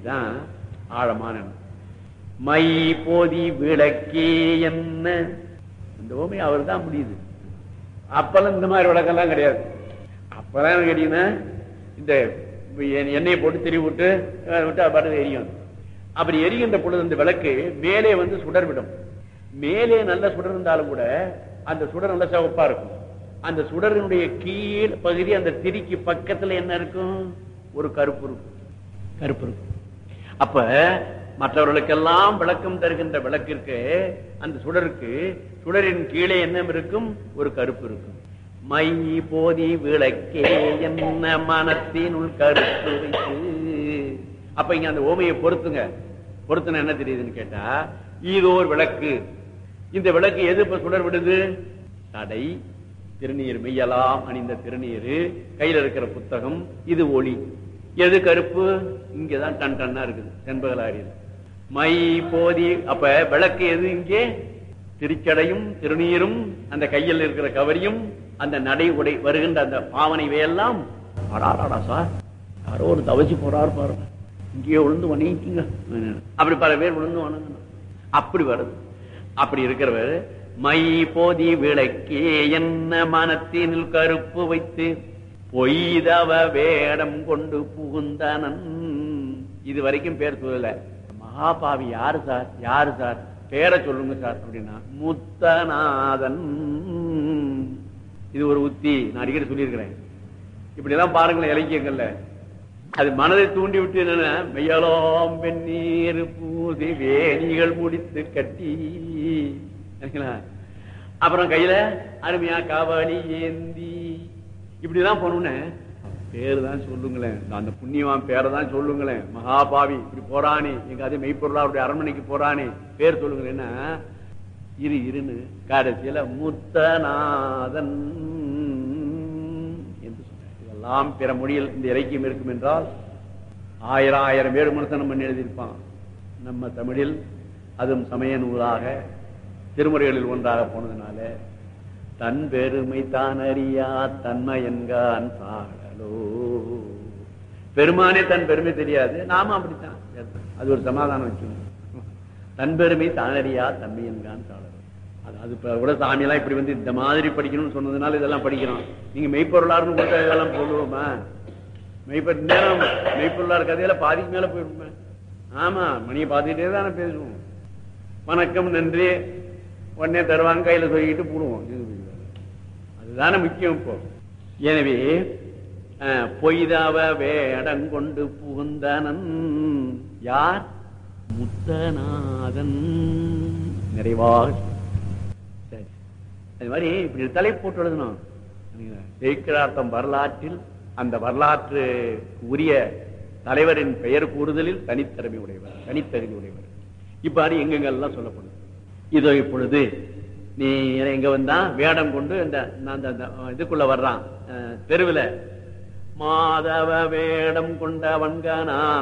இதுதான் ஆழமான எண்ணம் மை போதி விளக்கே என்ன இந்த ஓமை அவர் தான் முடியுது அப்பெல்லாம் இந்த மாதிரி விளக்கெல்லாம் கிடையாது அப்பெல்லாம் என்ன கேட்டீங்கன்னா இந்த எண்ணெய் எண்ணெயை போட்டு திரி விட்டு அஹ், விட்டு அது பாட்டு எரியும் அப்படி எரிகின்ற பொழுது அந்த விளக்கு மேலே வந்து சுடர் விடும் மேலே நல்ல சுடர் இருந்தாலும் கூட அந்த சுடர் நல்ல சிவப்பா இருக்கும் அந்த சுடரினுடைய கீழ் பகுதி அந்த திரிக்கு பக்கத்துல என்ன இருக்கும் ஒரு கருப்பு இருக்கும் கருப்பு இருக்கும் அப்ப மற்றவர்களுக்கெல்லாம் விளக்கம் தருகின்ற விளக்கிற்கு அந்த சுடருக்கு சுடரின் கீழே என்ன இருக்கும் ஒரு கருப்பு இருக்கும் மை போதி விளக்கே என்ன மனத்தினுள் கருப்பு வைத்து அப்ப இங்க அந்த ஓமையை பொருத்துங்க பொருத்துன என்ன தெரியுதுன்னு கேட்டா இது ஒரு விளக்கு இந்த விளக்கு எது இப்ப சுடர் விடுது தடை திருநீர் மெய்யலாம் அணிந்த திருநீர் கையில இருக்கிற புத்தகம் இது ஒளி எது கருப்பு இங்கதான் டன் டன்னா இருக்குது செண்பகலாரியில் மை போதி அப்ப விளக்கு எது இங்கே திருச்சடையும் திருநீரும் அந்த கையில் இருக்கிற கவரியும் அந்த நடை உடை வருகின்ற அந்த பாவனை இவையெல்லாம் அடாடாடா சார் யாரோ ஒரு தவசி போறாரு பாருங்க இங்கேயே விழுந்து வணங்கிங்க அப்படி பல பேர் விழுந்து வணங்கணும் அப்படி வருது அப்படி இருக்கிறவர் மை போதி விளக்கே என்ன மனத்தினில் கருப்பு வைத்து பொய்தவ வேடம் கொண்டு புகுந்தனன் இது வரைக்கும் பேர் சொல்லல மகாபாவி யாரு சார் யாரு சார் பேரை சொல்லுங்க சார் அப்படின்னா முத்தநாதன் இது ஒரு உத்தி நான் அடிக்கடி சொல்லியிருக்கிறேன் இப்படிதான் பாருங்களேன் இலக்கியங்கள்ல அது மனதை தூண்டி விட்டு என்னன்னா மெய்யலாம் வெந்நீர் பூசி வேணிகள் முடித்து கட்டி சரிங்களா? அப்புறம் கையில அருமையா காவாளி ஏந்தி இப்படிதான் போனோன்னு பேரு தான் சொல்லுங்களேன் அந்த புண்ணியவான் பேரை தான் சொல்லுங்களேன் மகாபாவி இப்படி போறானே எங்க அதே மெய்ப்பொருளாருடைய அரண்மனைக்கு போறானே பேர் சொல்லுங்களேன் என்ன இரு இருன்னு கடைசியில முத்தநாதன் என்று சொன்னார் இதெல்லாம் பிற மொழியில் இந்த இலக்கியம் இருக்கும் என்றால் ஆயிரம் ஆயிரம் பேர் விமர்சனம் பண்ணி எழுதியிருப்பான் நம்ம தமிழில் அதுவும் சமய நூலாக திருமுறைகளில் ஒன்றாக போனதுனால தன் பெருமை தான் அறியா தன்மை என்கான் சாடலோ பெருமானே தன் பெருமை தெரியாது நாம அப்படித்தான் அது ஒரு சமாதானம் வச்சுக்கணும் தன் பெருமை தான் அறியா தன்மை என்கான் சாடலோ அது அது இப்ப கூட சாமியெல்லாம் இப்படி வந்து இந்த மாதிரி படிக்கணும்னு சொன்னதுனால இதெல்லாம் படிக்கிறோம் நீங்க மெய்ப்பொருளாருன்னு கொடுத்தா இதெல்லாம் சொல்லுவோமா மெய்ப்பொருள் நேரம் மெய்ப்பொருளார் கதையில பாதிக்கு மேல போயிருப்பேன் ஆமா மணியை பார்த்துக்கிட்டே தானே பேசுவோம் வணக்கம் நன்றி உடனே தருவாங்க கையில சொல்லிக்கிட்டு போடுவோம் அதுதானே முக்கியம் இப்போ எனவே அஹ், பொய்தாவ வேடங்கொண்டு புகுந்தனன் யார் முத்தநாதன் நிறைவாக சரி அது மாதிரி இப்படி ஒரு தலை போட்டு எழுதணும் ஜெயிக்கிறார்த்தம் வரலாற்றில் அந்த வரலாற்று உரிய தலைவரின் பெயர் கூறுதலில் தனித்திறமை உடையவர் தனித்தகுதி உடையவர் இப்ப அது எங்கெங்கெல்லாம் சொல்லப்படுது இதோ இப்பொழுது நீ எங்க வந்தா வேடம் கொண்டு இந்த அந்த அந்த இதுக்குள்ள வர்றான் அஹ், தெருவுல மாதவ வேடம் கொண்ட வன்கானா